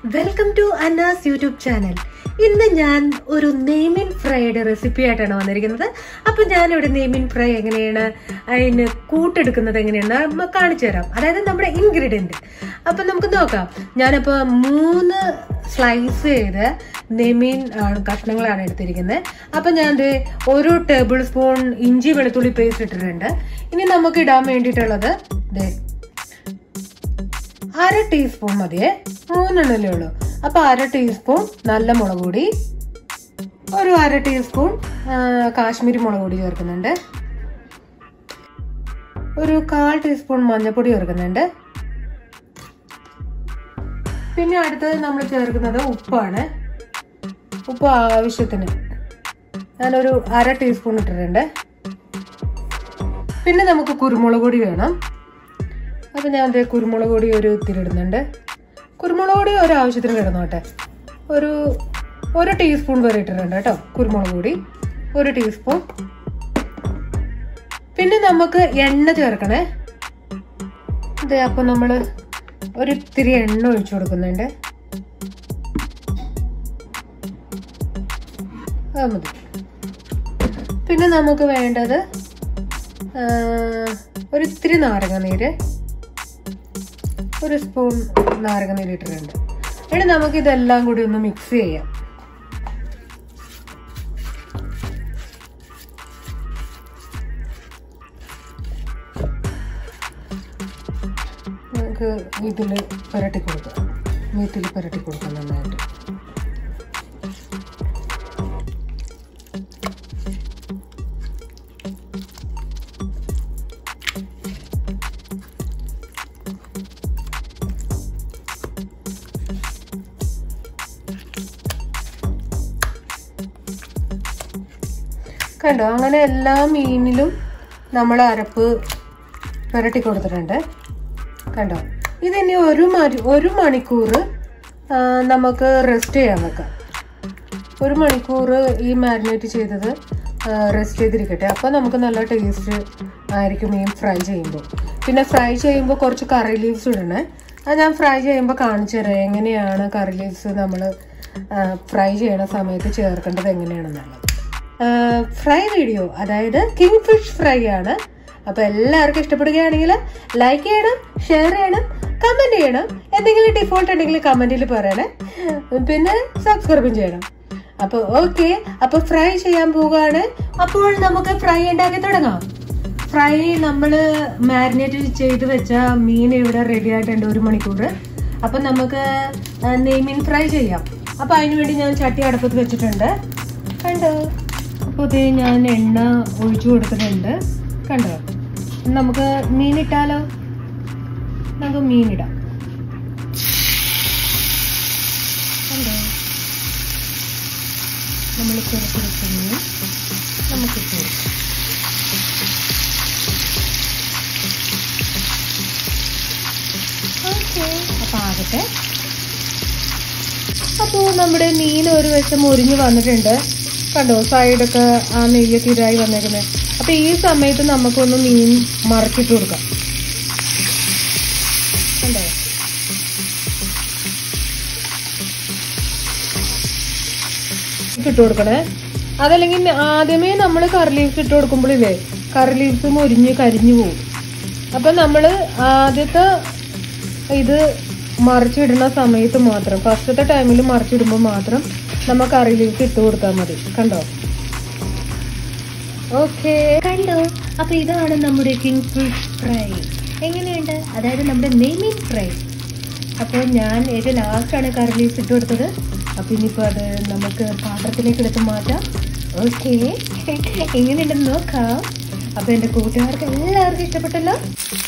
welcome to Anna's YouTube channel ഇന്ന് ഞാൻ ഒരു നെയ്മിൻ ഫ്രൈയുടെ റെസിപ്പി ആയിട്ടാണ് വന്നിരിക്കുന്നത് അപ്പൊ ഞാൻ ഇവിടെ നെയ്മിൻ ഫ്രൈ എങ്ങനെയാണ് അതിന് കൂട്ടെടുക്കുന്നത് എങ്ങനെയാണ് നമ്മ കാണിച്ചു തരാം അതായത് നമ്മുടെ ഇൻഗ്രീഡിയന്റ് അപ്പൊ നമുക്ക് നോക്കാം ഞാനിപ്പോ മൂന്ന് സ്ലൈസ് ചെയ്ത് നെയ്മീൻ ആണ് കഷ്ണങ്ങളാണ് എടുത്തിരിക്കുന്നത് അപ്പൊ ഞാൻ ദേ ഒരു ടേബിൾ സ്പൂൺ ഇഞ്ചി വെളുത്തുള്ളി പേസ്റ്റ് ഇട്ടിട്ടുണ്ട് ഇനി നമുക്ക് ഇടാൻ വേണ്ടിയിട്ടുള്ളത് ദേ അര ടീസ്പൂൺ മതിയേ മൂന്നെണ്ണല്ലേ ഉള്ളൂ അപ്പൊ അര ടീസ്പൂൺ നല്ല മുളക് പൊടി ഒരു അര ടീസ്പൂൺ ആ, കാശ്മീരി മുളക് പൊടി ചേർക്കുന്നുണ്ട് ഒരു കാൽ ടീസ്പൂൺ മഞ്ഞൾപ്പൊടി ചേർക്കുന്നുണ്ട് പിന്നെ അടുത്തത് നമ്മൾ ചേർക്കുന്നത് ഉപ്പാണ് ഉപ്പ് ആവശ്യത്തിന് ഞാനൊരു അര ടീസ്പൂൺ ഇട്ടിട്ടുണ്ട് പിന്നെ നമുക്ക് കുരുമുളക് പൊടി വേണം അപ്പം ഞാൻ ദേ കുരുമുളക് പൊടി ഒരു ഇത്തിരി ഇടുന്നുണ്ട് കുരുമുളക് പൊടി ഒരാവശ്യത്തിന് കിടന്നോട്ടെ ഒരു ഒരു ടീസ്പൂൺ വരെ ഇട്ടിട്ടുണ്ട് കേട്ടോ കുരുമുളക് പൊടി ഒരു ടീസ്പൂൺ പിന്നെ നമുക്ക് എണ്ണ ചേർക്കണേ ഇത് അപ്പം നമ്മൾ ഒരു ഇത്തിരി എണ്ണ ഒഴിച്ചു കൊടുക്കുന്നുണ്ട് അത് മതി പിന്നെ നമുക്ക് വേണ്ടത് ആ, ഒരു ഇത്തിരി നാരങ്ങ നീര് ഒരു സ്പൂൺ നാരങ്ങ നീര് ഇട്ടിട്ടുണ്ട് ഇനി നമുക്ക് ഇതെല്ലാം കൂടി ഒന്ന് മിക്സ് ചെയ്യാം നമുക്ക് ഇതിൽ പുരട്ടി കൊടുക്കാം മീറ്റിൽ പുരട്ടി കൊടുക്കാം നന്നായിട്ട് കണ്ടോ അങ്ങനെ എല്ലാ മീനിലും നമ്മൾ അരപ്പ് പുരട്ടി കൊടുത്തിട്ടുണ്ട് കണ്ടോ ഇതിനി ഒരു മണി ഒരു മണിക്കൂർ ആ, നമുക്ക് റെസ്റ്റ് ചെയ്യാൻ വെക്കാം ഒരു മണിക്കൂർ ഈ മാരിനേറ്റ് ചെയ്തത് റെസ്റ്റ് ചെയ്തിരിക്കട്ടെ അപ്പോൾ നമുക്ക് നല്ല ടേസ്റ്റ് ആയിരിക്കും മീൻ ഫ്രൈ ചെയ്യുമ്പോൾ പിന്നെ ഫ്രൈ ചെയ്യുമ്പോൾ കുറച്ച് കറി ലീവ്സ് ഇടണേ അത് ഞാൻ ഫ്രൈ ചെയ്യുമ്പോൾ കാണിച്ചു തരാം എങ്ങനെയാണ് കറി ലീവ്സ് നമ്മൾ ഫ്രൈ ചെയ്യണ സമയത്ത് ചേർക്കേണ്ടത് എങ്ങനെയാണെന്നുള്ളത് ഫ്രൈ വീഡിയോ അതായത് കിങ് ഫിഷ് ഫ്രൈ ആണ് അപ്പൊ എല്ലാവർക്കും ഇഷ്ടപ്പെടുകയാണെങ്കിൽ ലൈക്ക് ചെയ്യണം ഷെയർ ചെയ്യണം കമന്റ് ചെയ്യണം എന്തെങ്കിലും ഡിഫോൾട്ട് ഉണ്ടെങ്കിൽ കമന്റിൽ പറയണേ പിന്നെ സബ്സ്ക്രൈബും ചെയ്യണം അപ്പൊ ഓക്കെ അപ്പൊ ഫ്രൈ ചെയ്യാൻ പോവുകയാണ് അപ്പോൾ നമുക്ക് ഫ്രൈ ഉണ്ടാക്കി തുടങ്ങാം ഫ്രൈ നമ്മൾ മാരിനേറ്റ് ചെയ്ത് വെച്ച മീൻ ഇവിടെ റെഡി ആയിട്ടുണ്ട് ഒരു മണിക്കൂർ അപ്പൊ നമുക്ക് നെയ്മീൻ ഫ്രൈ ചെയ്യാം അപ്പൊ അതിനു വേണ്ടി ഞാൻ ചട്ടി അടുപ്പത്ത് വെച്ചിട്ടുണ്ട് കണ്ടോ അപ്പോൾ ഇത് ഞാൻ എണ്ണ ഒഴിച്ചു കൊടുത്തിട്ടുണ്ട് കണ്ടോ നമുക്ക് മീനിട്ടാലോ നമുക്ക് മീനിടാം കണ്ടോ നമ്മൾ ചെറുപ്പെടുത്ത മീൻ നമുക്ക് ഇട്ട് കൊടുക്കാം ഓക്കെ അപ്പോൾ ആകട്ടെ അപ്പോൾ നമ്മുടെ മീൻ ഒരു വശം മുരിഞ്ഞ് വന്നിട്ടുണ്ട് കണ്ടോ സൈഡൊക്കെ ആ നെയ്യൊക്കെ ഇതായി വന്നേക്കുന്നത് അപ്പൊ ഈ സമയത്ത് നമുക്കൊന്ന് മീൻ മറച്ചിട്ട് കൊടുക്കാം കണ്ടോ ഇട്ട് കൊടുക്കണേ അതല്ലെങ്കിൽ ആദ്യമേ നമ്മൾ കറി ലീവ്സ് ഇട്ട് കൊടുക്കുമ്പോഴില്ലേ കറി ലീവ്സ് മുരിഞ്ഞ് കരിഞ്ഞു പോകും അപ്പൊ നമ്മള് ആദ്യത്തെ ഇത് മറിച്ചിടുന്ന സമയത്ത് മാത്രം ഫസ്റ്റത്തെ ടൈമിൽ മറിച്ചിടുമ്പോൾ മാത്രം നമുക്ക് കറി ലീവ്സ് ഇട്ട് കൊടുത്താൽ മതി കണ്ടോ ഓക്കെ കണ്ടോ അപ്പൊ ഇതാണ് നമ്മുടെ കിങ് ഫിഷ് ഫ്രൈ എങ്ങനെയുണ്ട് അതായത് നമ്മുടെ നെയ്മീൻ ഫ്രൈ അപ്പോൾ ഞാൻ ഏറ്റവും ലാസ്റ്റാണ് കറി ലീവ്സ് ഇട്ട് കൊടുത്തത് അപ്പൊ ഇനിയിപ്പോൾ അത് നമുക്ക് പാത്രത്തിലേക്ക് എടുത്ത് മാറ്റാം ഓക്കെ എങ്ങനെയുണ്ടെന്ന് നോക്കാം അപ്പൊ എൻ്റെ കൂട്ടുകാർക്ക് എല്ലാവർക്കും ഇഷ്ടപ്പെട്ടല്ലോ